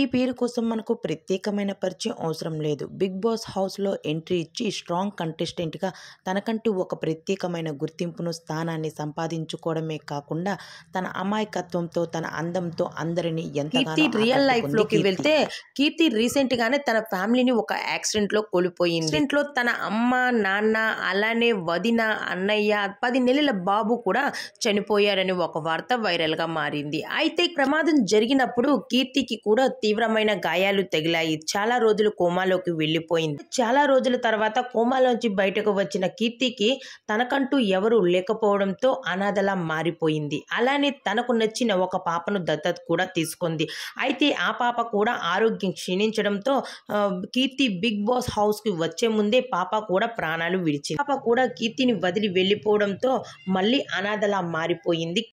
ఈ పేరు కోసం మనకు ప్రత్యేకమైన పరిచయం అవసరం లేదు బిగ్ బాస్ హౌస్లో ఎంట్రీ ఇచ్చి స్ట్రాంగ్ కంటెస్టెంట్గా తనకంటూ ఒక ప్రత్యేకమైన గుర్తింపును స్థానాన్ని సంపాదించుకోవడమే కాకుండా తన అమాయకత్వంతో తన అందంతో అందరినీ ఎంతగానో కీర్తి రియల్ లైఫ్ ఆకట్టుకుంది లోకి కీర్తి. వెళ్తే కీర్తి రీసెంట్ గానే తన ఫ్యామిలీని ఒక యాక్సిడెంట్ లో కోల్పోయింది యాక్సిడెంట్ లో తన అమ్మ నాన్న అలానే వదిన అన్నయ్య పది నెలల బాబు కూడా చనిపోయారని ఒక వార్త వైరల్ గా మారింది అయితే ప్రమాదం జరిగినప్పుడు కీర్తికి కూడా తీవ్రమైన గాయాలు తగిలాయి చాలా రోజులు కోమాలోకి వెళ్ళిపోయింది చాలా రోజుల తర్వాత కోమాలోంచి బయటకు వచ్చిన కీర్తికి తనకంటూ ఎవరు లేకపోవడంతో అనాథలా మారిపోయింది అలానే తనకు నచ్చిన ఒక పాపను దత్తత కూడా తీసుకుంది అయితే ఆ పాప కూడా ఆరోగ్యం క్షీణించడంతో ఆ, కీర్తి బిగ్ బాస్ హౌస్ కి వచ్చే ముందే పాప కూడా ప్రాణాలు విడిచింది పాప కూడా కీర్తిని వదిలి వెళ్ళిపోవడంతో మళ్ళీ అనాథలా మారిపోయింది